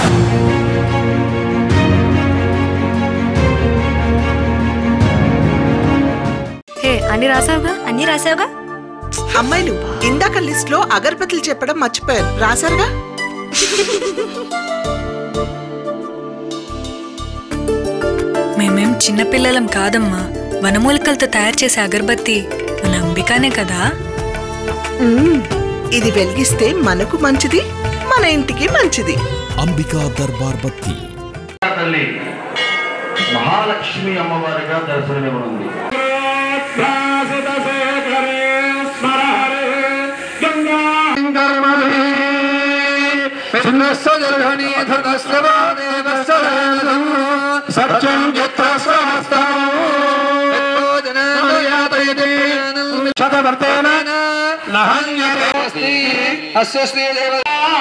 హే అన్ని రాసావుగా అన్ని రాసావుగా అమ్మాయిలు ఇందాక లిస్ట్ లో అగరబత్తులు చెప్పడం మర్చిపోయారు రాశారుగా మేమేం చిన్నపిల్లలం కాదమ్మా వనమూలికలతో తయారు చేసే అగరబత్తి మన అంబికానే కదా మ్మ్. ఇది వెలిగిస్తే మనకు మంచిది మన ఇంటికి మంచిది అంబికా దర్బార్ బత్తి తల్లి మహాలక్ష్మి అమ్మవారిగా దర్శనమివ్వనుంది సత్యం శతవర్తేన నహన్యతే అస్య శ్రీదేవ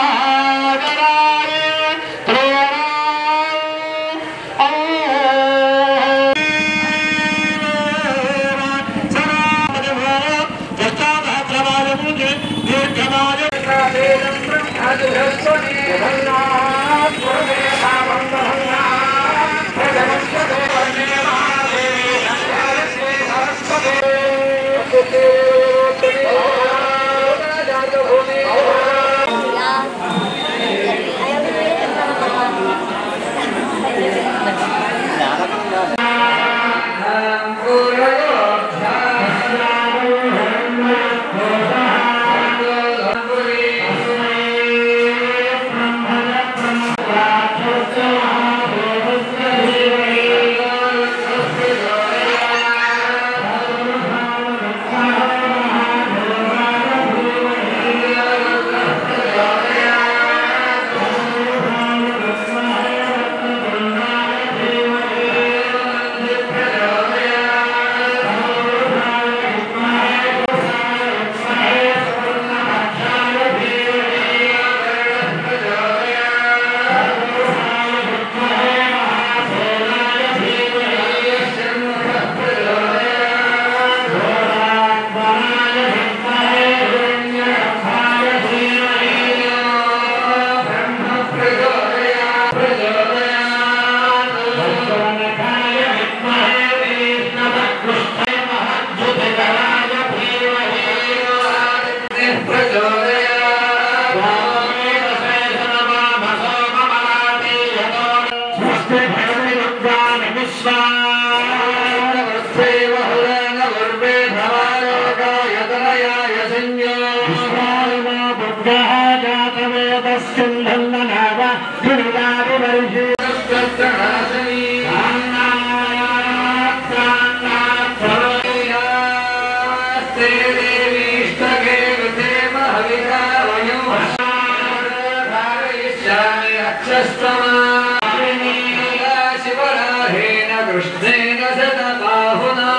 కృష్ణేన శతబాహునా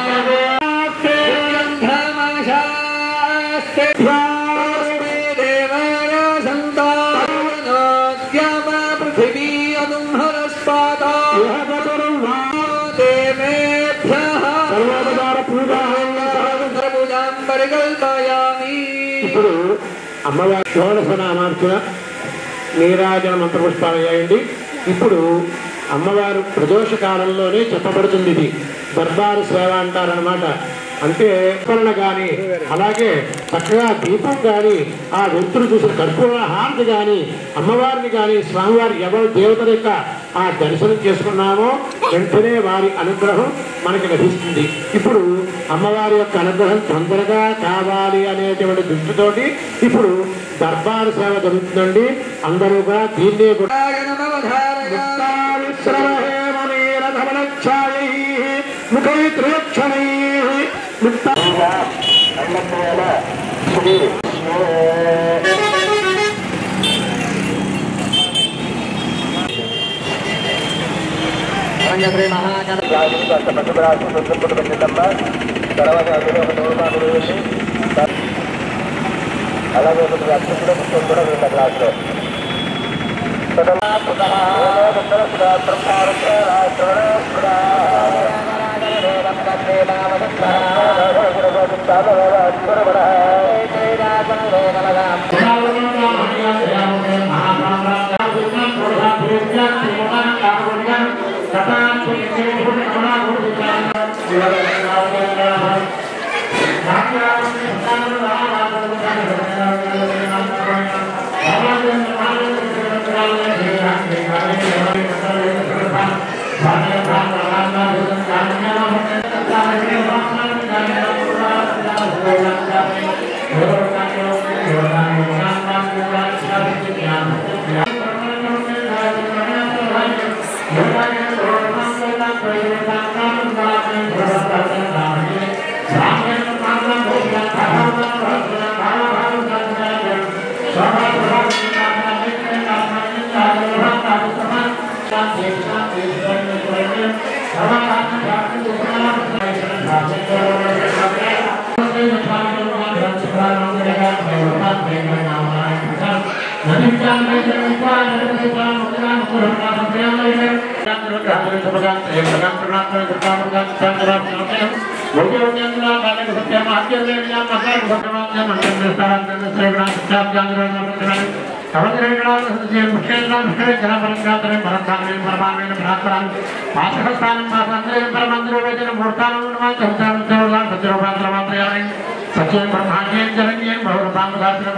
ఇప్పుడు అమ్మవారి షోడశ నామార్చన నీరాజన మంత్రపుష్పాలు వేయండి ఇప్పుడు అమ్మవారు ప్రదోష కాలంలోనే చెప్పబడుతుంది ఇది దర్బారు సేవ అంటారనమాట అంటే స్మరణ కానీ అలాగే చక్కగా దీపం కానీ ఆ వెలుతురు చూసిన కర్పూర హారతి కానీ అమ్మవారిని కానీ స్వామివారి ఎవరు దేవతల యొక్క ఆ దర్శనం చేసుకున్నామో వెంటనే వారి అనుగ్రహం మనకి లభిస్తుంది ఇప్పుడు అమ్మవారి యొక్క అనుగ్రహం తొందరగా కావాలి అనేటువంటి దృష్టితోటి ఇప్పుడు దర్బారు సేవ జరుగుతుందండి అందరూ కూడా దీన్నే కూడా ముఖైత్రేక్షణై ముక్త అలాగే ఒకటి అక్షుడు పుస్తకం కూడా రెండు క్లాసులో మహాప్రభు సత్యం బ్రహ్మాండం జరంగేం బహుళాంగాసనం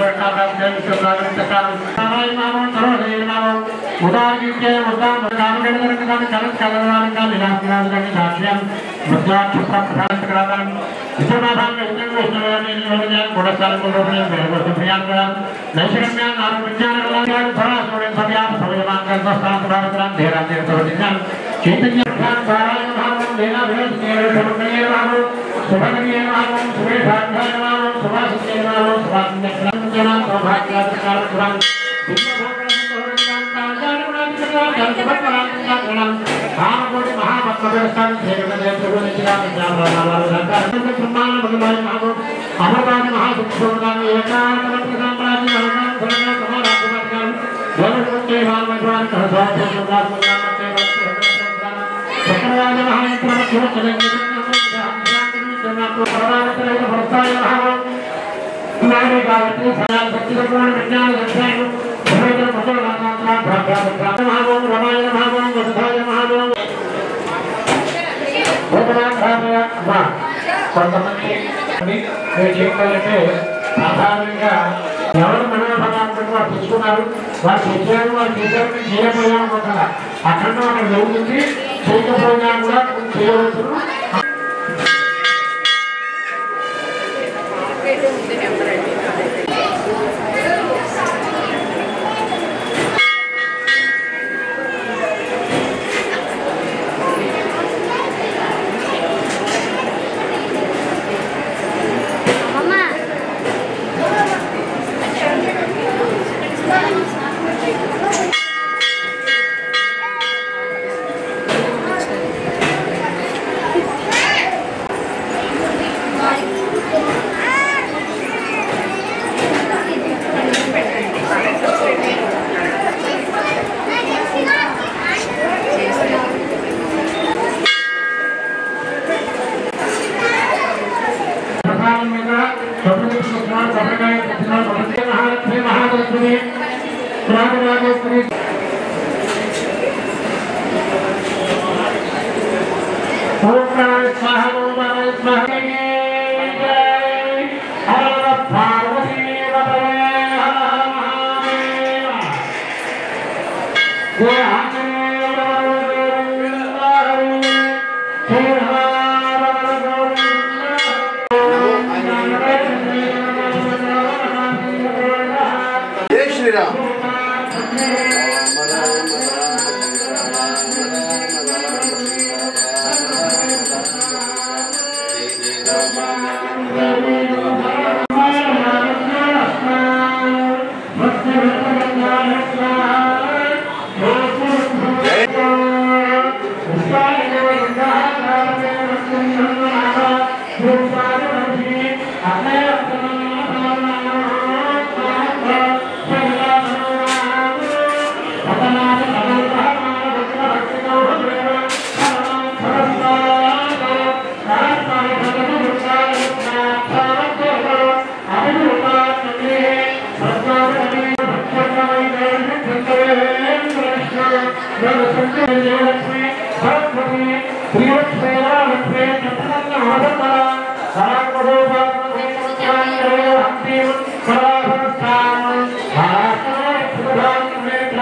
ఉదాహరించే ఉదాహరణ కామగణగణగాన్ని కలస్ కలవాలంగా విలాసనాలుగాని సాక్ష్యం ముద్రాక్షరాలను విశ్వనాథాన్ని ఉద్యోగ విష్ణువాన్ని నియోజన గుణస్థానం రూపణం వేరవస్తు ప్రియాంగళం నైషగమ్యాన్ నాలుగు విజ్ఞానగళాన్ని పరాశుడే సవ్యాప సవ్యమాంగం స్వస్థానం ధీరా తీర్థం చైతన్య పారాయణ భావం లేనా విరోధ భావం శుభకర్య భావం శుభేషాధ్యాయ భావం శుభాశిత్య భావం శుభాశిత్య సౌభాగ్యాధికారం కామకోటి మహాపద్మవ్యవస్థానం అమృతాన్ని మహాశుభ్రోగాన్ని ఏకాంతమంత్రి సామ్రాజ్యం అమృతాన్ని సమారాజ్యవర్గాలు దేవకుంటే భాగవతాన్ని చక్రరాజ మహాయంత్రమధ్య భావం నాడే కాబట్టి సయాల శక్తికరమైన విజ్ఞాన విషయాలు భగవంతుల పుస్తకాలు మహాభావం రమాయణ భావం వసుధాయ మహాభావం కొంతమంది మీరు చెప్పాలంటే సాధారణంగా ఎవరు మనోభావాలను వారు తెచ్చుకున్నారు వారు తెచ్చారు వారు చేశారు చేయబోయాము ఒక అక్కడ అక్కడ జరుగుతుంది చేయకపోయినా కూడా చేయవచ్చు ప్రధానం మీద స్వప్రదక్షిణాలు కొబ్బరికాయ తెచ్చినారు కొబ్బరికాయ మహాలక్ష్మి మహాలక్ష్మి రాజరాజేశ్వరి ఓం ప్రాణ స్వాహ ఓం ప్రాణ స్వాహ హర హర పార్వతీ వదలే హర హర మహాదేవ జై శ్రీరామ్ అతనా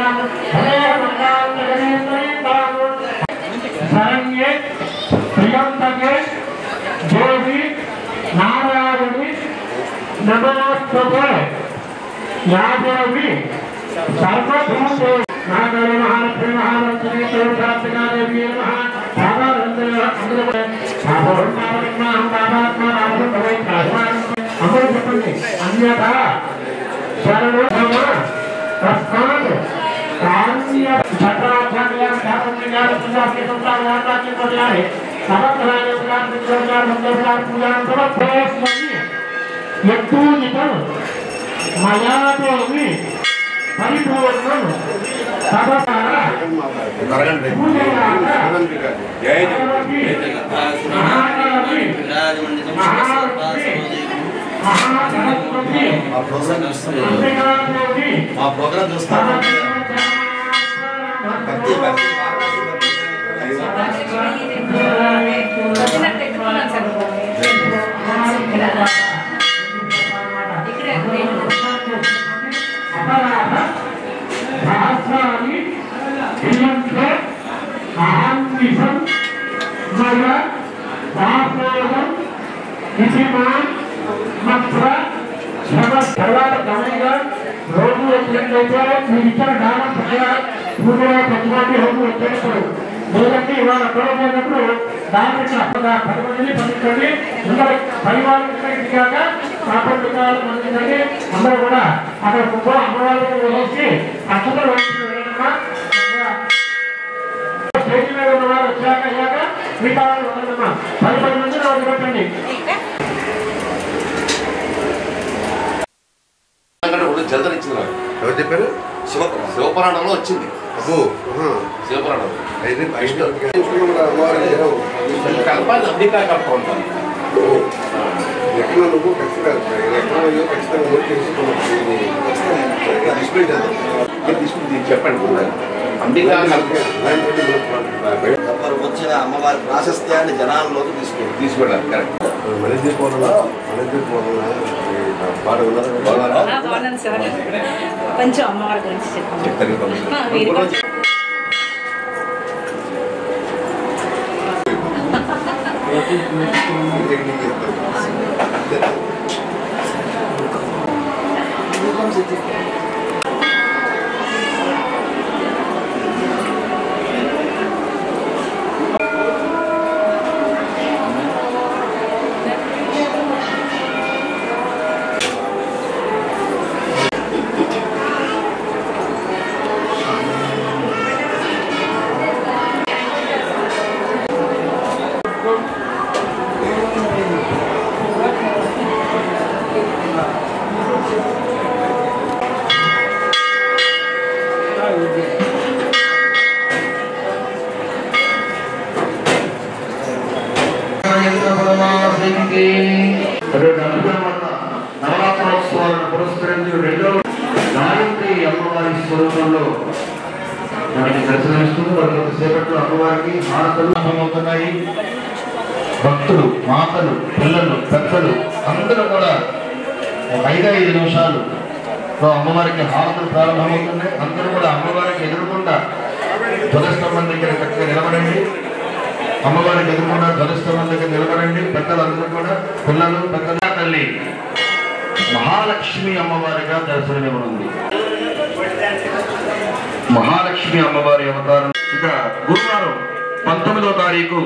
శరణ్యే ప్రియంతకే దేవి నారాయణి నమోస్తుతే యాదేవి సర్వభూతే నాగరి మహాలక్ష్మి మహాలక్ష్మి సౌభాగ్యగా దేవి నమః సాధారణంగా అందరూ అందరూ చెప్పండి అన్యత శరణు తస్మాత్ కామ్య ఛత్రాచార్య ధార్మికాల సుజాస్య సంతాన రాజ్య పర్యాయ సమగ్రాయ ఉదాహరణ విద్యోగాల మంగళాల పూజానం సమర్పయామి యత్తూజితం మయాదేవి పరిపూర్ణం సభకార పూజయాక భగవతి మహాదేవి మహాలక్ష్మి మహాసరస్వతి మా ప్రోగ్రామ్ చూస్తున్నాం అంబికాదేవి మా ప్రోగ్రామ్ చూస్తాం భక్తి భక్తి అపరాధ సహస్రాన్ని ఇల్లంతో అహంనిసం మయ దాసోహం ఇతిమాన్ మత్ర శ్రమ తర్వాత గమనిగా రోజు వచ్చినట్లయితే మీరు ఇచ్చిన దానం ప్రజల పూజలో ప్రతివాటి రోజు వచ్చేస్తారు లేదంటే ఇవాళ పూర్వమైనప్పుడు దాని అప్పగా పది మందిని పంపించండి అందరూ పరివారం ఇక్కడికి దిగాక కాపాడు విగ్రహాలు పంపించండి అందరూ కూడా అక్కడ కుప్ప అమ్మవారికి వేసి అక్షతలు వేసి వెళ్ళడమ్మా స్టేజ్ మీద ఉన్న వారు వచ్చాక అయ్యాక మిగతా వాళ్ళు ఉండదమ్మా పది పది మంది రోజు పెట్టండి జల్దన ఇచ్చింది నాకు ఎవరు చెప్పారు శివ శివపురాణంలో వచ్చింది అబ్బో ఆహా. శివపురాణం అయితే విష్ణు చూసుకున్నాం అమ్మవారు ఏదో కల్పాన్ని అంబికా కల్ప ఉంటాను ఓ. ఎక్కడ నువ్వు ఖచ్చితంగా ఎక్కడ నువ్వు ఖచ్చితంగా నోట్ చేసుకున్నావు ఇది ఖచ్చితంగా డిస్ప్లే చేద్దాం మీరు తీసుకుని దీన్ని చెప్పండి ముందు. అంబికా కల్ప అలాంటి మనకు ఎవరు వచ్చిన అమ్మవారి ప్రాశస్త్యాన్ని జనాల్లోకి తీసుకుంటారు తీసుకెళ్ళాలి కరెక్ట్ మనది పోవాలా మనది పోవాలా పాట ఉన్నదా బాగా బాగున్నాను సార్ కొంచెం అమ్మవారి గురించి చెప్పండి చెప్తాను ఆ, మీరు కొంచెం నవరాత్రోత్సవాలను పురస్కరించి రెండవ గాయత్రి అమ్మవారి స్వరూపంలో మనకి దర్శనమిస్తుంది మరి కొంతసేపట్లో అమ్మవారికి హారతలు అర్థమవుతున్నాయి భక్తులు మాతలు పిల్లలు పెద్దలు అందరూ కూడా ఒక ఐదు ఐదు నిమిషాలు అమ్మవారికి హారతలు ప్రారంభమవుతున్నాయి అందరూ కూడా అమ్మవారికి ఎదురుకుండా ధ్వజస్తంభం దగ్గర చక్కగా నిలబడండి అమ్మవారికి ఎదురుకుండా ధ్వజస్తంభం దగ్గర నిలబడండి పెద్దలందరూ కూడా పిల్లలు పెద్దల తల్లి మహాలక్ష్మి అమ్మవారిగా దర్శనమివ్వనుంది మహాలక్ష్మి అమ్మవారి అవతారం ఇక గురువారం పంతొమ్మిదో తారీఖు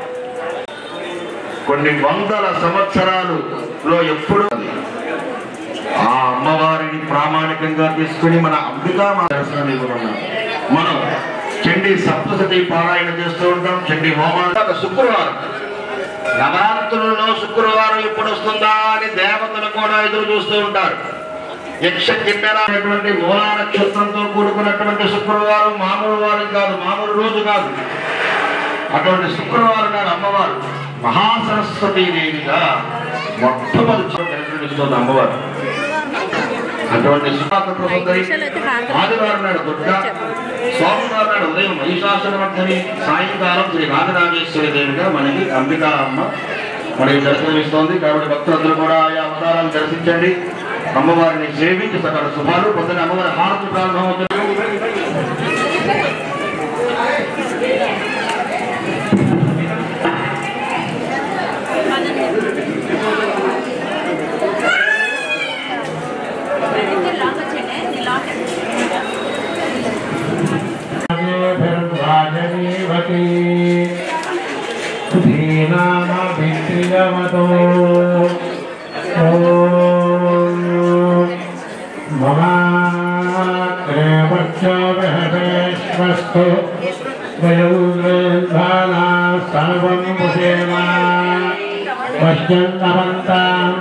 కొన్ని వందల సంవత్సరాలులో ఎప్పుడు ఆ అమ్మవారిని ప్రామాణికంగా తీసుకుని మన అంబికా మా దర్శనం ఇవ్వనున్నాం మనం చండీ సప్తసతి పారాయణ చేస్తూ ఉంటాం చండీ హోమాలు శుక్రవారం నవరాత్రులలో శుక్రవారం ఎప్పుడు వస్తుందా అని దేవతలు కూడా ఎదురు చూస్తూ ఉంటారు యక్ష కిన్నెర అనేటువంటి మూలా నక్షత్రంతో కూడుకున్నటువంటి శుక్రవారం మామూలు వారం కాదు మామూలు రోజు కాదు అటువంటి శుక్రవారం నాడు అమ్మవారు మహాసరస్వతీ దేవిగా మొట్టమొదటి దర్శనమిస్తుంది అమ్మవారు అటువంటి సుఖాత్మ సుందరి ఆదివారం నాడు దుర్గా సోమవారం నాడు ఉదయం మహిషాసురవర్ధని సాయంకాలం శ్రీ రాజరాజేశ్వరి దేవిగా మనకి అంబికా అమ్మ మనకి దర్శనమిస్తోంది కాబట్టి భక్తులందరూ కూడా ఆయా అవతారాలు దర్శించండి అమ్మవారిని సేవించి సకల శుభాలు పొద్దున అమ్మవారి హారతి ప్రారంభమవుతుంది దేవతి ధీనామభిత్రియవతో మమాగ్రేవచ్చోగహేష్వస్తు వయోగ్రేధానా సర్వం పుషేమ పశ్యంతమంతాం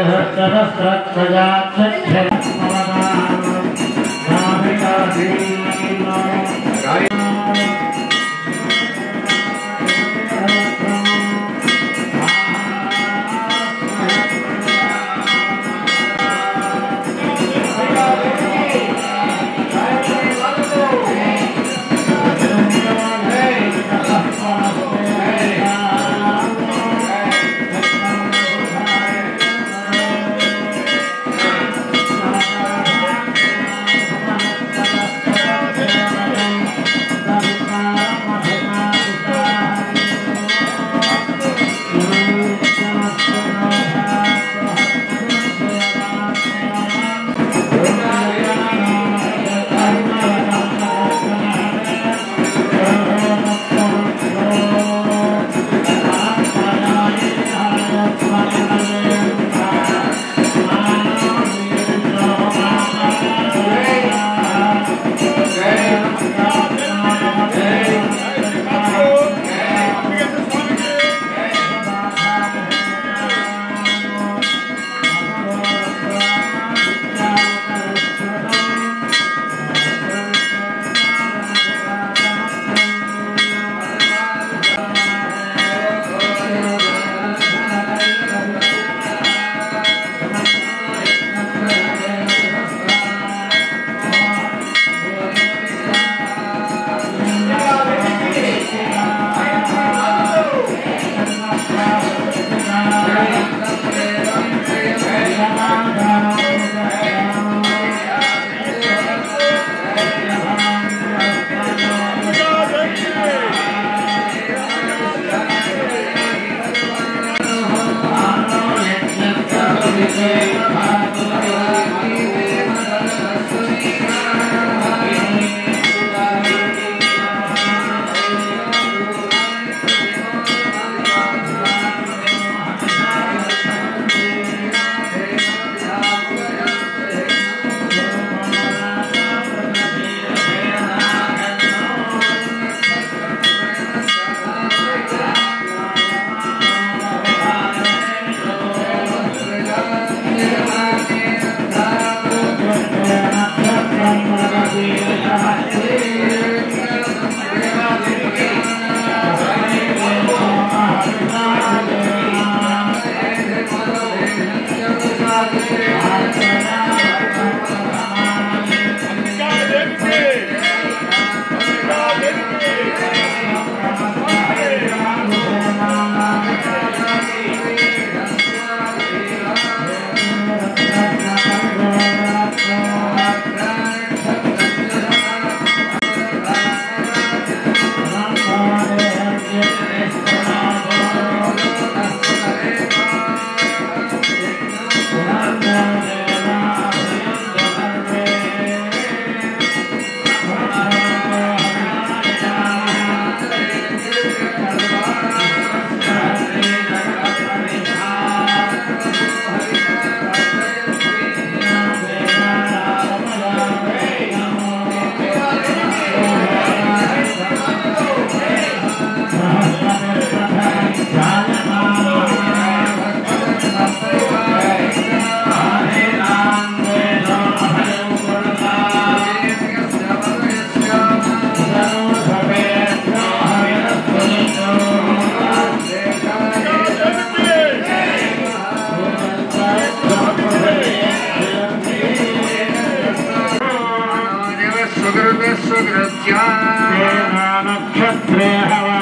నక్షత్రే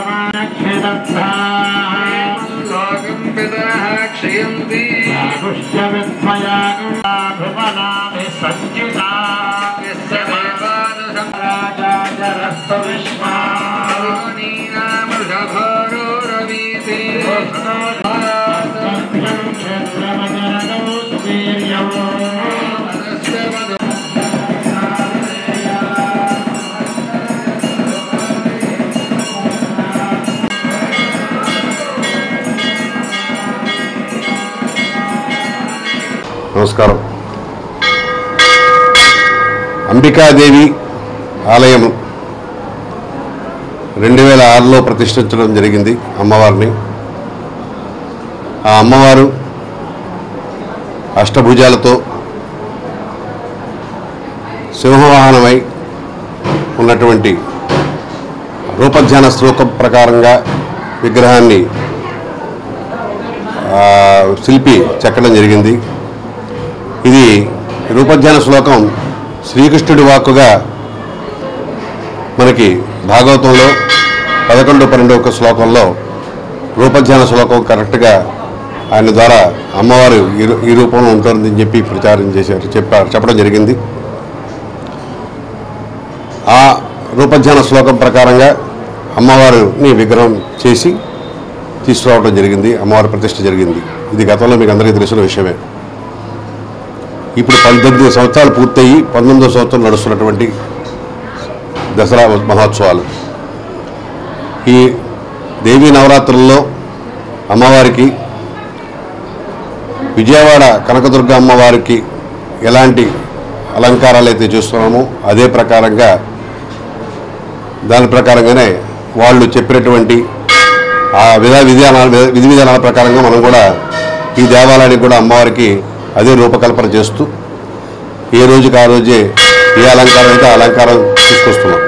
క్షయంతి పుష్యవిద్మయాగుణాభిమనామి సంయుతా రాజాజరస్త విశ్వా క్షేత్రమజరణో సువీర్యం నమస్కారం అంబికాదేవి ఆలయం రెండు వేల ఆరులో ప్రతిష్ఠించడం జరిగింది అమ్మవారిని ఆ అమ్మవారు అష్టభుజాలతో సింహవాహనమై ఉన్నటువంటి రూపధ్యాన శ్లోకం ప్రకారంగా విగ్రహాన్ని ఆ, శిల్పి చెక్కడం జరిగింది ఇది రూపధ్యాన శ్లోకం శ్రీకృష్ణుడి వాక్కుగా మనకి భాగవతంలో పదకొండు పన్నెండు ఒక శ్లోకంలో రూపధ్యాన శ్లోకం కరెక్ట్గా ఆయన ద్వారా అమ్మవారు ఈ రూ- ఈ రూపంలో ఉంటుందని చెప్పి ప్రచారం చేశారు చెప్పారు చెప్పడం జరిగింది ఆ రూపధ్యాన శ్లోకం ప్రకారంగా అమ్మవారిని విగ్రహం చేసి తీసుకురావడం జరిగింది అమ్మవారి ప్రతిష్ఠ జరిగింది ఇది గతంలో మీకు అందరికీ తెలిసిన విషయమే ఇప్పుడు పద్దెనిమిది సంవత్సరాలు పూర్తయి పంతొమ్మిదో సంవత్సరం నడుస్తున్నటువంటి దసరా మహోత్సవాలు ఈ దేవీ నవరాత్రుల్లో అమ్మవారికి విజయవాడ కనకదుర్గ అమ్మవారికి ఎలాంటి అలంకారాలు అయితే చూస్తున్నామో అదే ప్రకారంగా దాని ప్రకారంగానే వాళ్ళు చెప్పినటువంటి ఆ విధ విధానాల విధి విధానాల ప్రకారంగా మనం కూడా ఈ దేవాలయానికి కూడా అమ్మవారికి అదే రూపకల్పన చేస్తూ ఏ రోజుకి ఆ రోజే ఏ అలంకారం అయితే ఆ అలంకారం తీసుకొస్తున్నాం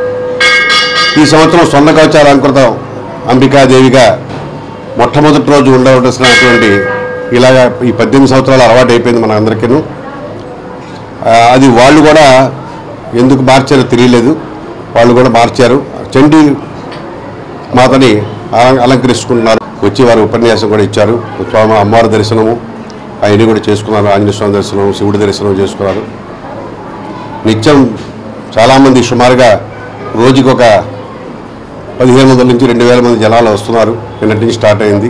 ఈ సంవత్సరం స్వర్ణ కవచాల అలంకృతం అంబికాదేవిగా మొట్టమొదటి రోజు ఉండవలసినటువంటి ఇలాగా ఈ పద్దెనిమిది సంవత్సరాలు అలవాటు అయిపోయింది మన అందరికీ అది వాళ్ళు కూడా ఎందుకు మార్చారో తెలియలేదు వాళ్ళు కూడా మార్చారు చండీ మాతని అలం- అలంకరించుకుంటున్నారు వచ్చి వారు ఉపన్యాసం కూడా ఇచ్చారు స్వామి అమ్మవారి దర్శనము అవన్నీ కూడా చేసుకున్నారు ఆంజనేయ స్వామి దర్శనం శివుడి దర్శనం చేసుకున్నారు నిత్యం చాలామంది సుమారుగా రోజుకి ఒక పదిహేను వందల నుంచి రెండు వేల మంది జనాలు వస్తున్నారు నిన్నటి నుంచి స్టార్ట్ అయింది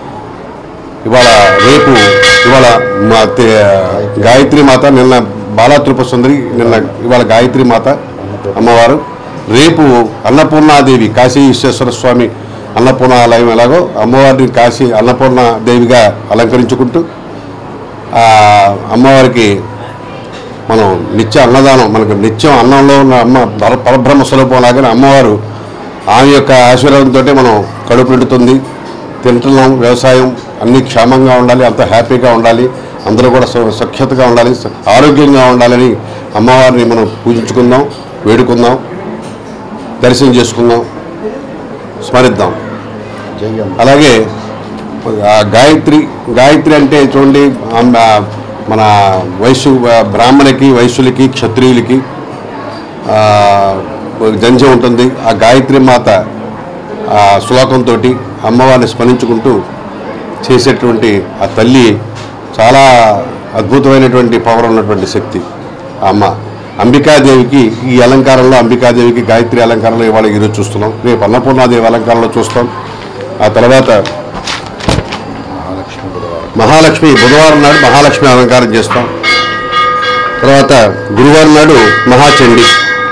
ఇవాళ రేపు ఇవాళ మా తే- గాయత్రి మాత నిన్న బాలా త్రిపుర సుందరి నిన్న ఇవాళ గాయత్రి మాత అమ్మవారు రేపు అన్నపూర్ణాదేవి కాశీ విశ్వేశ్వర స్వామి అన్నపూర్ణ ఆలయం ఎలాగో అమ్మవారిని కాశీ అన్నపూర్ణ దేవిగా అలంకరించుకుంటూ ఆ అమ్మవారికి మనం నిత్య అన్నదానం మనకు నిత్యం అన్నంలో ఉన్న అమ్మ పర పరబ్రహ్మ స్వరూపం లాగానే అమ్మవారు ఆమె యొక్క ఆశీర్వాదంతో మనం కడుపు నిండుతుంది తింటున్నాం వ్యవసాయం అన్ని క్షేమంగా ఉండాలి అంత హ్యాపీగా ఉండాలి అందరూ కూడా సు- సుఖ్యతగా ఉండాలి స- ఆరోగ్యంగా ఉండాలని అమ్మవారిని మనం పూజించుకుందాం వేడుకుందాం దర్శనం చేసుకుందాం స్మరిద్దాం అలాగే ఆ గాయత్రి గాయత్రి అంటే చూడండి ఆమ్- ఆ మన వైశ్య బ్రాహ్మణికి వైశ్యులకి క్షత్రియులకి ఆ, ఒక జంజం ఉంటుంది ఆ గాయత్రి మాత ఆ శ్లోకంతో అమ్మవారిని స్మరించుకుంటూ చేసేటువంటి ఆ తల్లి చాలా అద్భుతమైనటువంటి పవర్ ఉన్నటువంటి శక్తి ఆ అమ్మ అంబికాదేవికి ఈ అలంకారంలో అంబికాదేవికి గాయత్రి అలంకారంలో ఇవాళ ఈరోజు చూస్తున్నాం రేపు అన్నపూర్ణాదేవి అలంకారంలో చూస్తాం ఆ తర్వాత మహాలక్ష్మి బుధవారం నాడు మహాలక్ష్మి అలంకారం చేస్తాం తర్వాత గురువారం నాడు మహాచండి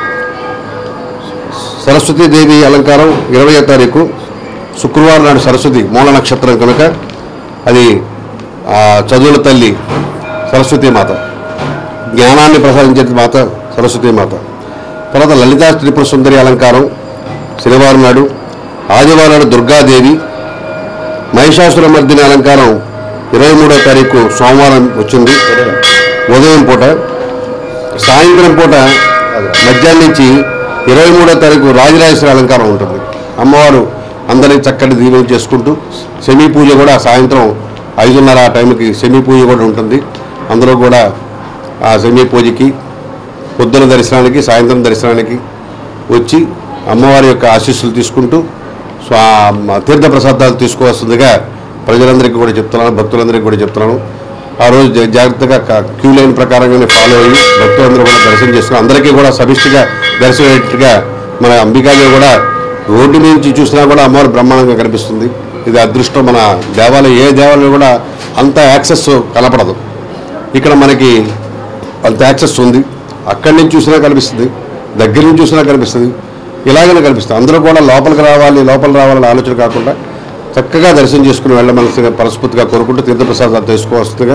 సరస్వతీదేవి అలంకారం ఇరవయో తారీఖు శుక్రవారం నాడు సరస్వతి మూల నక్షత్రం కనుక అది ఆ, చదువుల తల్లి సరస్వతీ మాత జ్ఞానాన్ని ప్రసాదించే మాత సరస్వతీ మాత తర్వాత లలితా త్రిపుర సుందరి అలంకారం శనివారం నాడు ఆదివారం నాడు దుర్గాదేవి మహిషాసుర మర్దిని అలంకారం ఇరవై మూడో తారీఖు సోమవారం వచ్చింది ఉదయం పూట సాయంత్రం పూట మధ్యాహ్నం నుంచి ఇరవై మూడో తారీఖు రాజరాజేశ్వరి అలంకారం ఉంటుంది అమ్మవారు అందరినీ చక్కటి దీవెన చేసుకుంటూ శమీ పూజ కూడా సాయంత్రం ఐదున్నర ఆ టైంకి శమీ పూజ కూడా ఉంటుంది అందరూ కూడా ఆ శమీ పూజకి పొద్దున దర్శనానికి సాయంత్రం దర్శనానికి వచ్చి అమ్మవారి యొక్క ఆశీస్సులు తీసుకుంటూ స్వా తీర్థ ప్రసాదాలు తీసుకోవాల్సిందిగా ప్రజలందరికీ కూడా చెప్తున్నాను భక్తులందరికీ కూడా చెప్తున్నాను ఆ రోజు జా- జాగ్రత్తగా క- క్యూ లైన్ ప్రకారంగానే ఫాలో అయ్యి భక్తులందరూ కూడా దర్శనం చేసుకుని అందరికీ కూడా సమిష్టిగా దర్శనం అయ్యేట్టుగా మన అంబికాదేవి కూడా రోడ్డు మీద నుంచి చూసినా కూడా అమ్మవారు బ్రహ్మాండంగా కనిపిస్తుంది ఇది అదృష్టం మన దేవాలయం ఏ దేవాలయం కూడా అంత యాక్సెస్ కనపడదు ఇక్కడ మనకి అంత యాక్సెస్ ఉంది అక్కడి నుంచి చూసినా కనిపిస్తుంది దగ్గర నుంచి చూసినా కనిపిస్తుంది ఇలాగనే కనిపిస్తుంది అందరూ కూడా లోపలికి రావాలి లోపల రావాలని ఆలోచన కాకుండా చక్కగా దర్శనం చేసుకుని వెళ్ళమలసిగా మనస్ఫూర్తిగా కోరుకుంటూ తీర్థప్రసాదాలు తీసుకోవాల్సిందిగా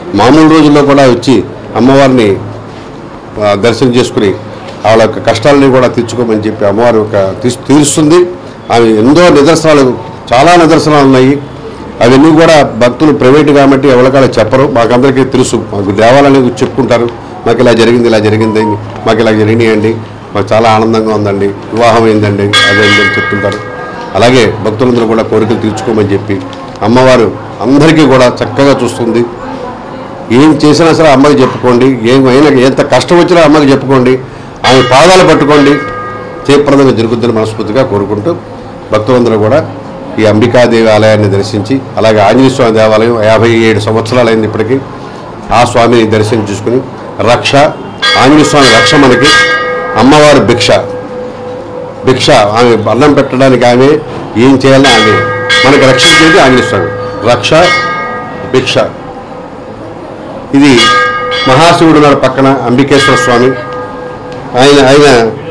మామూలు రోజుల్లో కూడా వచ్చి అమ్మవారిని ఆ, దర్శనం చేసుకుని వాళ్ళ యొక్క కష్టాలని కూడా తీర్చుకోమని చెప్పి అమ్మవారు ఒక తీస్- తీరుస్తుంది ఆమె ఎన్నో నిదర్శనాలు చాలా నిదర్శనాలు ఉన్నాయి అవన్నీ కూడా భక్తులు ప్రైవేట్ కాబట్టి ఎవరికాడ చెప్పరు మాకందరికీ తెలుసు మాకు దేవాలయాన్ని గురించి చెప్పుకుంటారు మాకు ఇలా జరిగింది ఇలా జరిగింది మాకు ఇలా జరిగినాయండి మాకు చాలా ఆనందంగా ఉందండి వివాహం అయిందండి అదేంటి అని చెప్తుంటారు అలాగే భక్తులందరూ కూడా కోరికలు తీర్చుకోమని చెప్పి అమ్మవారు అందరికీ కూడా చక్కగా చూస్తుంది ఏం చేసినా సరే అమ్మకి చెప్పుకోండి ఏం అయినా ఎంత కష్టం వచ్చినా అమ్మకి చెప్పుకోండి ఆమె పాదాలు పట్టుకోండి జయప్రదంగా జరుగుద్దని మనస్ఫూర్తిగా కోరుకుంటూ భక్తులందరూ కూడా ఈ అంబికాదేవి ఆలయాన్ని దర్శించి అలాగే ఆంజనేయ స్వామి దేవాలయం యాభై ఏడు సంవత్సరాలు అయింది ఇప్పటికీ ఆ స్వామిని దర్శనం చేసుకుని రక్ష ఆంజనేయ స్వామి రక్ష మనకి అమ్మవారి భిక్ష భిక్ష ఆమె అన్నం పెట్టడానికి ఆమె ఏం చేయాలని ఆమె మనకి రక్షించేది ఆంజనేయ స్వామి రక్ష భిక్ష ఇది మహాశివుడు నాడు పక్కన అంబికేశ్వర స్వామి ఆయన ఆయన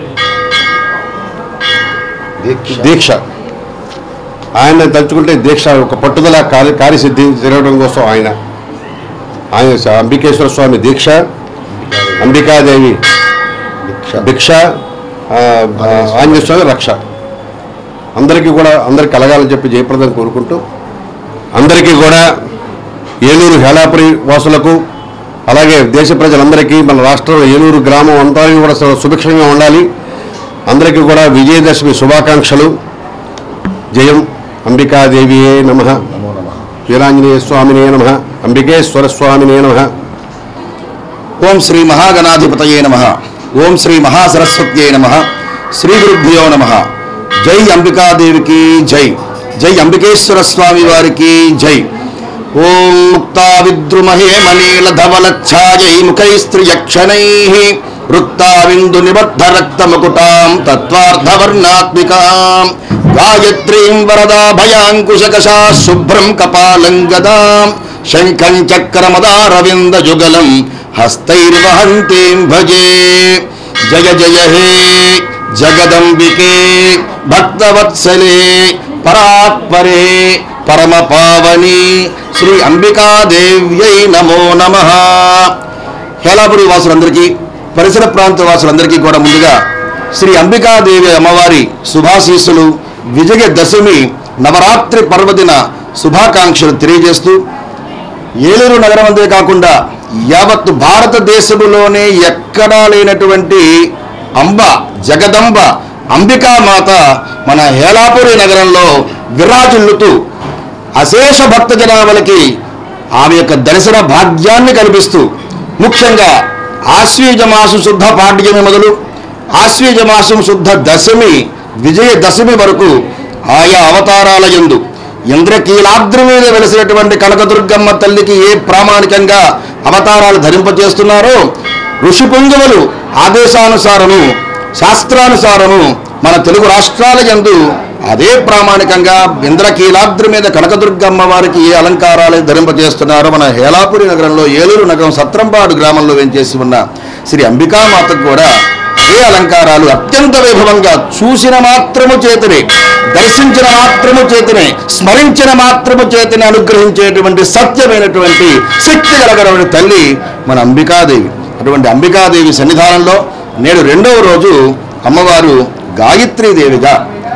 దీక్ష ఆయన తలుచుకుంటే దీక్ష ఒక పట్టుదల కార్య కార్యసిద్ధి జరగడం కోసం ఆయన ఆయన స- అంబికేశ్వర స్వామి దీక్ష అంబికాదేవి భిక్ష ఆ, ఆ, ఆంజనేయ స్వామి రక్ష అందరికీ కూడా అందరికి కలగాలని చెప్పి జయప్రదం కోరుకుంటూ అందరికీ కూడా ఏలూరు హేళాపురి వాసులకు అలాగే దేశ ప్రజలందరికీ మన రాష్ట్రం ఏలూరు గ్రామం అందరికీ కూడా సు- సుభిక్షంగా ఉండాలి అందరికీ కూడా విజయదశమి శుభాకాంక్షలు జయం అంబికాదేవియే నమ వీరాంజనేయ స్వామినే నమ అంబికేశ్వర స్వామినే నమ ఓం శ్రీ మహాగణాధిపతయే నమ ఓం శ్రీ మహాసరస్వత్యై నమ శ్రీ గురుభ్యో నమ జై అంబికాదేవికి జై జై అంబికేశ్వర స్వామి వారికి జై ఓం ముక్తా విద్రుమహే మనీలధవలఛాయై ముఖైస్త్రియక్షణై వృత్తావిందు నిబద్ధ రక్తముకుటాం తత్వార్థవర్ణాత్మికాం గాయత్రీం వరదాభయాంకుశకషా శుభ్రం కపాలం గదాం శంఖం చక్రమదారవిందయుగలం హస్తైర్వహంతీం భజే జయ జయ హే జగదంబికే భక్తవత్సలే పరాత్పరే పరమ పావని శ్రీ అంబికాదేవ్యై నమో నమ హేలాపురి వాసులందరికీ పరిసర ప్రాంత వాసులందరికీ కూడా ముందుగా శ్రీ అంబికాదేవి అమ్మవారి శుభాశీస్సులు విజయ దశమి నవరాత్రి పర్వదిన శుభాకాంక్షలు తెలియజేస్తూ ఏలూరు నగరం అంతే కాకుండా యావత్ భారతదేశములోనే ఎక్కడా లేనటువంటి అంబ జగదంబ అంబికామాత మన హేలాపురి నగరంలో విరాజిల్లుతూ అశేష భక్త జనాభలకి ఆమె యొక్క దర్శన భాగ్యాన్ని కల్పిస్తూ ముఖ్యంగా ఆశ్వీజ మాసం శుద్ధ పాడ్యమి మొదలు ఆశ్వీజ మాసం శుద్ధ దశమి విజయ దశమి వరకు ఆయా అవతారాల యందు ఇంద్రకీలాద్రి మీద వెలిసినటువంటి కనకదుర్గమ్మ తల్లికి ఏ ప్రామాణికంగా అవతారాలు ధరింపజేస్తున్నారో ఋషి పుంగవులు ఆదేశానుసారము శాస్త్రానుసారము మన తెలుగు రాష్ట్రాల యందు అదే ప్రామాణికంగా ఇంద్రకీలాద్రి మీద కనకదుర్గమ్మ వారికి ఏ అలంకారాలు ధరింపజేస్తున్నారో మన హేలాపురి నగరంలో ఏలూరు నగరం సత్రంపాడు గ్రామంలో వెంచేసి ఉన్న శ్రీ అంబికామాతకు కూడా ఏ అలంకారాలు అత్యంత వైభవంగా చూసిన మాత్రము చేతనే దర్శించిన మాత్రము చేతనే స్మరించిన మాత్రము చేతనే అనుగ్రహించేటువంటి సత్యమైనటువంటి శక్తి కలగరమైన తల్లి మన అంబికాదేవి అటువంటి అంబికాదేవి సన్నిధానంలో నేడు రెండవ రోజు అమ్మవారు గాయత్రీదేవిగా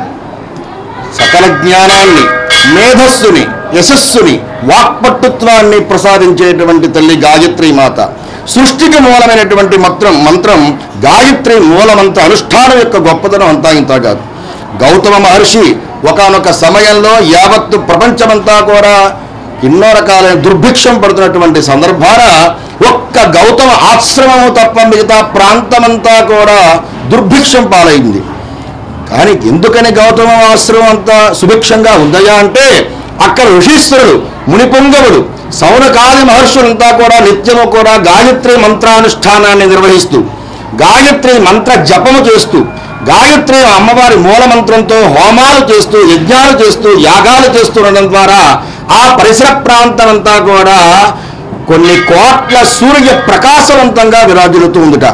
సకల జ్ఞానాన్ని మేధస్సుని యశస్సుని వాక్పట్టుత్వాన్ని ప్రసాదించేటువంటి తల్లి గాయత్రి మాత సృష్టికి మూలమైనటువంటి మంత్రం మంత్రం గాయత్రి మూలమంత అనుష్ఠానం యొక్క గొప్పతనం అంతా ఇంత కాదు గౌతమ మహర్షి ఒకానొక సమయంలో యావత్తు ప్రపంచమంతా కూడా ఎన్నో రకాలైన దుర్భిక్షం పడుతున్నటువంటి సందర్భాన ఒక్క గౌతమ ఆశ్రమము తప్ప మిగతా ప్రాంతమంతా కూడా దుర్భిక్షం పాలైంది కానీ ఎందుకని గౌతమ ఆశ్రమం అంత సుభిక్షంగా ఉందయా అంటే అక్కడ ఋషీశ్వరుడు మునిపుంగవుడు సౌనకాది మహర్షులంతా కూడా నిత్యము కూడా గాయత్రి మంత్రానుష్ఠానాన్ని నిర్వహిస్తూ గాయత్రి మంత్ర జపము చేస్తూ గాయత్రి అమ్మవారి మూల మంత్రంతో హోమాలు చేస్తూ యజ్ఞాలు చేస్తూ యాగాలు చేస్తూ ఉండడం ద్వారా ఆ పరిసర ప్రాంతం అంతా కూడా కొన్ని కోట్ల సూర్య ప్రకాశవంతంగా విరాజిల్లుతూ ఉందిట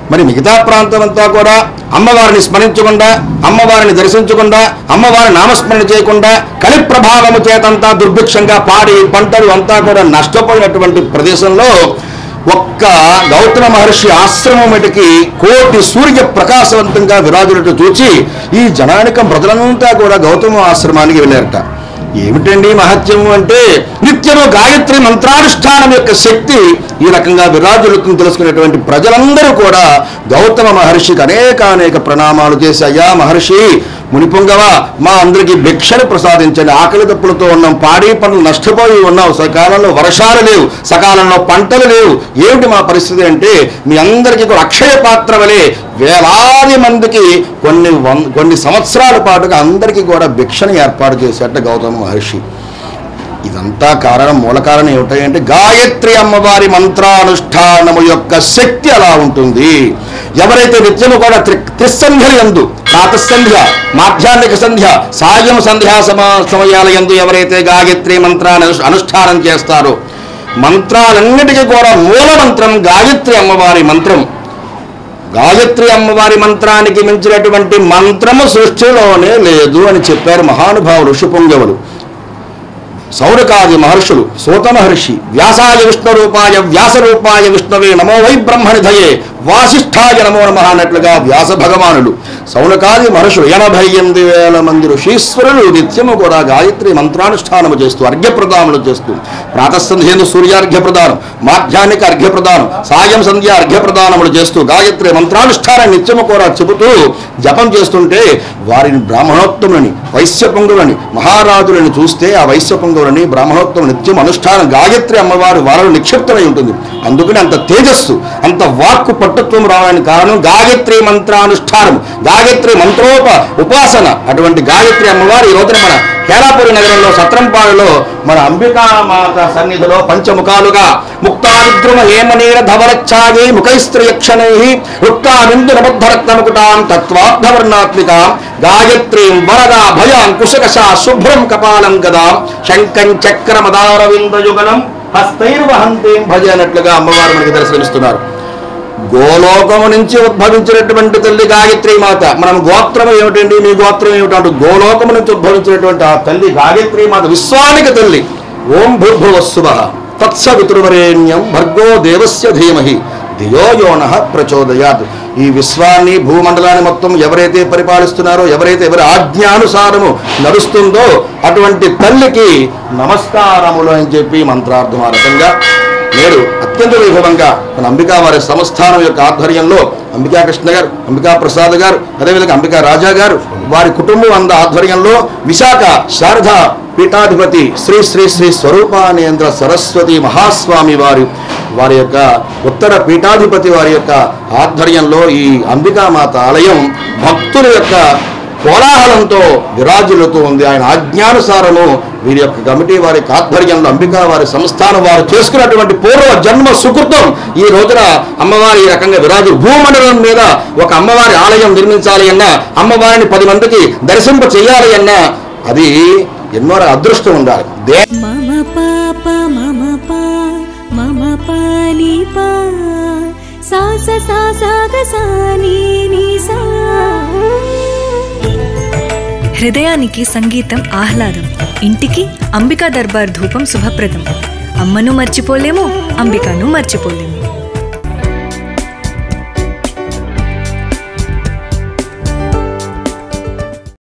మరి మిగతా ప్రాంతం అంతా కూడా అమ్మవారిని స్మరించకుండా అమ్మవారిని దర్శించకుండా అమ్మవారి నామస్మరణ చేయకుండా కలి ప్రభావము చేతంతా దుర్భిక్షంగా పాడి పంటలు అంతా కూడా నష్టపోయినటువంటి ప్రదేశంలో ఒక్క గౌతమ మహర్షి ఆశ్రమం మటుకి కోటి సూర్య ప్రకాశవంతంగా విరాజులట్టు చూచి ఈ జనానికం ప్రజలంతా కూడా గౌతమ ఆశ్రమానికి వెళ్ళారట ఏమిటండి మహత్యము అంటే నిత్యము గాయత్రి మంత్రానుష్ఠానం యొక్క శక్తి ఈ రకంగా విరాజులుతుంది తెలుసుకునేటువంటి ప్రజలందరూ కూడా గౌతమ మహర్షికి అనేక అనేక ప్రణామాలు చేసి అయ్యా మహర్షి మునిపొంగవ మా అందరికీ భిక్షను ప్రసాదించండి ఆకలి తప్పులతో ఉన్నాం పాడి పనులు నష్టపోయి ఉన్నాం సకాలంలో వర్షాలు లేవు సకాలంలో పంటలు లేవు ఏమిటి మా పరిస్థితి అంటే మీ అందరికీ కూడా అక్షయ పాత్ర వలె వేలాది మందికి కొన్ని వం కొన్ని సంవత్సరాల పాటుగా అందరికీ కూడా భిక్షను ఏర్పాటు చేసేట గౌతమ మహర్షి ఇదంతా కారణం మూల కారణం ఏమిటంటే గాయత్రి అమ్మవారి మంత్రానుష్ఠానము యొక్క శక్తి అలా ఉంటుంది ఎవరైతే నిత్యము కూడా త్రి త్రిసంధ్యలు ఎందు ప్రాతసంధ్య మాధ్యాహ్నిక సంధ్య సాయం సంధ్యా సమా సమయాల ఎందు ఎవరైతే గాయత్రి మంత్రాన్ని అను- అనుష్ఠానం చేస్తారో మంత్రాలన్నిటికీ కూడా మూల మంత్రం గాయత్రి అమ్మవారి మంత్రం గాయత్రి అమ్మవారి మంత్రానికి మించినటువంటి మంత్రము సృష్టిలోనే లేదు అని చెప్పారు మహానుభావులు ఋషిపుంగవులు సౌరకాది మహర్షులు సూత మహర్షి వ్యాసాయ విష్ణు రూపాయ వ్యాస రూపాయ విష్ణవే నమో వై బ్రహ్మనిధయే వాసిష్ఠాయ నమో నమ అన్నట్లుగా వ్యాస భగవానుడు సౌనకాది మహర్షులు ఎనభై ఎనిమిది వేల మంది ఋషీశ్వరులు నిత్యము కూడా గాయత్రి మంత్రానుష్ఠానము చేస్తూ అర్ఘ్యప్రదానములు చేస్తూ ప్రాతస్సంధ్యేందు సూర్యార్ఘ్య ప్రదానం మాధ్యాహ్నిక అర్ఘ్య ప్రదానం సాయం సంధ్య అర్ఘ్య ప్రదానములు చేస్తూ గాయత్రి మంత్రానుష్ఠానం నిత్యము కూడా చెబుతూ జపం చేస్తుంటే వారిని బ్రాహ్మణోత్తములని వైశ్య పొంగులని మహారాజులని చూస్తే ఆ వైశ్య పొంగులని బ్రాహ్మణోత్తమ నిత్యం అనుష్ఠానం గాయత్రి అమ్మవారు వారిలో నిక్షిప్తమై ఉంటుంది అందుకని అంత తేజస్సు అంత వాక్కు పట్టుత్వం రావడానికి కారణం గాయత్రి మంత్రానుష్ఠానం గాయత్రి మంత్రోప ఉపాసన అటువంటి గాయత్రి అమ్మవారు ఈ రోజున మన కేరాపురి నగరంలో సత్రంపాడులో మన అంబికామాత సన్నిధిలో పంచముఖాలుగా ముక్తావిద్రుమ హేమనీర ధవరచ్ఛాయై ముఖైస్త్రియక్షణై రుక్తామిందు నబద్ధరత్నముకుటాం తత్వార్థవర్ణాత్మికాం గాయత్రీం వరదా భయాం కుశకశా శుభ్రం కపాలం గదాం శంకం చక్రమదారవిందయుగలం హస్తైర్వహంతీం భజ అన్నట్లుగా అమ్మవారు మనకి దర్శనమిస్తున్నారు గోలోకము నుంచి ఉద్భవించినటువంటి తల్లి గాయత్రి మాత మనం గోత్రం ఏమిటండి మీ గోత్రం ఏమిటంటే గోలోకము నుంచి ఉద్భవించినటువంటి ఆ తల్లి గాయత్రి మాత విశ్వానికి తల్లి ఓం భూర్భువస్సువ తత్సవితుర్వరేణ్యం భర్గో దేవస్య ధీమహి ధియో యోన ప్రచోదయాత్ ఈ విశ్వాన్ని భూమండలాన్ని మొత్తం ఎవరైతే పరిపాలిస్తున్నారో ఎవరైతే ఎవరి ఆజ్ఞానుసారము నడుస్తుందో అటువంటి తల్లికి నమస్కారములు అని చెప్పి మంత్రార్థం ఆ రకంగా నేడు అత్యంత వైభవంగా మన అంబికా వారి సంస్థానం యొక్క ఆధ్వర్యంలో అంబికా కృష్ణ గారు అంబికా ప్రసాద్ గారు అదేవిధంగా అంబికా రాజా గారు వారి కుటుంబం అంద ఆధ్వర్యంలో విశాఖ శారద పీఠాధిపతి శ్రీ శ్రీ శ్రీ స్వరూపానేంద్ర సరస్వతి మహాస్వామి వారి వారి యొక్క ఉత్తర పీఠాధిపతి వారి యొక్క ఆధ్వర్యంలో ఈ అంబికామాత ఆలయం భక్తుల యొక్క కోలాహలంతో విరాజులుతూ ఉంది ఆయన ఆజ్ఞానుసారము వీరి యొక్క కమిటీ వారి యొక్క ఆధ్వర్యంలో అంబికా వారి సంస్థానం వారు చేసుకున్నటువంటి పూర్వ జన్మ సుకృతం ఈ రోజున అమ్మవారి ఈ రకంగా విరాజు భూమండలం మీద ఒక అమ్మవారి ఆలయం నిర్మించాలి అన్నా అమ్మవారిని పది మందికి దర్శింప చేయాలి అన్నా అది ఎన్నో అదృష్టం ఉండాలి దే మమ పాప మమ పా మమ పాని పా సా స సా సా గ సా నీ నీ సా హృదయానికి సంగీతం ఆహ్లాదం ఇంటికి అంబికా దర్బార్ ధూపం శుభప్రదం అమ్మను మర్చిపోలేము అంబికాను మర్చిపోలేము